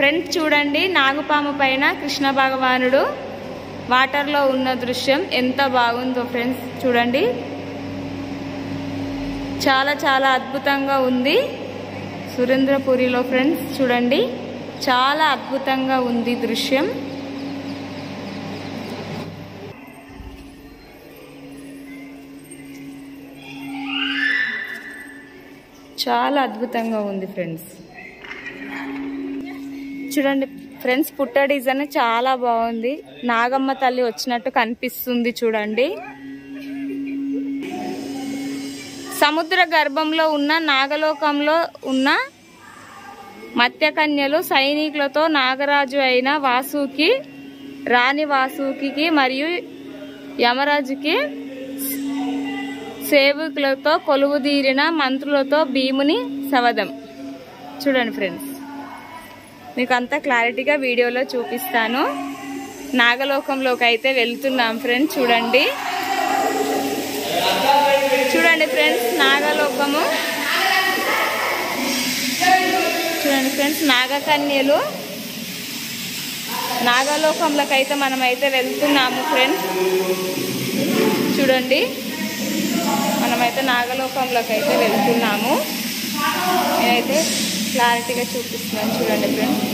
friends చూడండి నాగుపాము పైన కృష్ణ భగవానుడు వాటర్లో ఉన్న దృశ్యం ఎంత బాగుందో ఫ్రెండ్స్ చూడండి చాలా చాలా అద్భుతంగా ఉంది సురేంద్రపురిలో ఫ్రెండ్స్ చూడండి చాలా అద్భుతంగా ఉంది దృశ్యం చాలా అద్భుతంగా ఉంది ఫ్రెండ్స్ చూడండి ఫ్రెండ్స్ పుట్ట డిజైన్ చాలా బాగుంది నాగమ్మ తల్లి వచ్చినట్టు కనిపిస్తుంది చూడండి సముద్ర గర్భంలో ఉన్న నాగలోకంలో ఉన్న మత్స్యకన్యలు సైనికులతో నాగరాజు అయిన వాసుకి రాణి వాసుకి మరియు యమరాజుకి సేవకులతో కొలువుదీరిన మంత్రులతో భీముని సవదం చూడండి ఫ్రెండ్స్ మీకు అంతా క్లారిటీగా వీడియోలో చూపిస్తాను నాగలోకంలోకి అయితే వెళ్తున్నాం ఫ్రెండ్స్ చూడండి చూడండి ఫ్రెండ్స్ నాగలోకము చూడండి ఫ్రెండ్స్ నాగకన్యలు నాగలోకంలోకి అయితే మనం అయితే వెళ్తున్నాము ఫ్రెండ్స్ చూడండి మనమైతే నాగలోకంలోకి అయితే వెళ్తున్నాము నేనైతే క్లారిటీగా చూపిస్తున్నాను చూడండి ఫ్రెండ్స్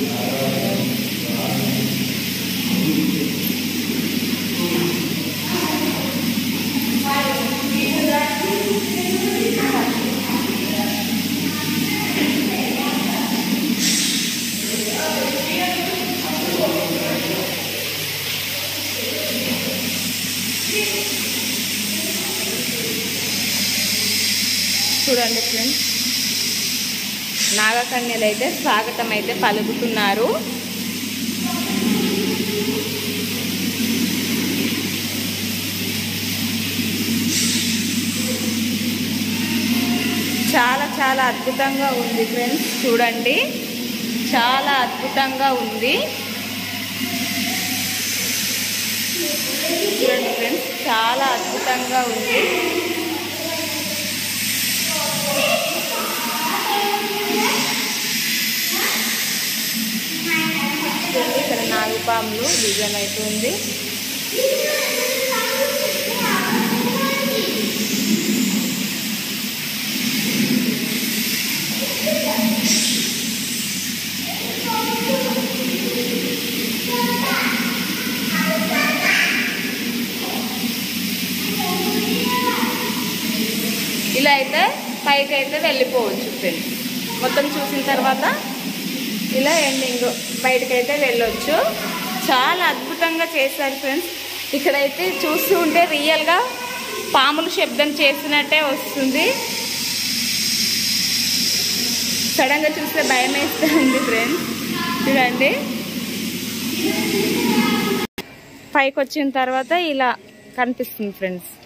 చూడండి ఫ్రెండ్స్ నాగకన్యలు అయితే స్వాగతం అయితే పలుకుతున్నారు చాలా చాలా అద్భుతంగా ఉంది ఫ్రెండ్స్ చూడండి చాలా అద్భుతంగా ఉంది చూడండి ఫ్రెండ్స్ చాలా అద్భుతంగా ఉంది చూడండి ఇక్కడ నాగుపాములు డిజైన్ అవుతుంది ఇలా అయితే పైకి అయితే వెళ్ళిపోవచ్చు ఫ్రెండ్స్ మొత్తం చూసిన తర్వాత ఇలా ఎండింగ్ బయటకైతే వెళ్ళొచ్చు చాలా అద్భుతంగా చేశారు ఫ్రెండ్స్ ఇక్కడైతే చూస్తూ ఉంటే రియల్గా పాములు శబ్దం చేసినట్టే వస్తుంది సడన్గా చూస్తే భయం వేస్తుంది ఫ్రెండ్స్ చూడండి పైకి వచ్చిన తర్వాత ఇలా కనిపిస్తుంది ఫ్రెండ్స్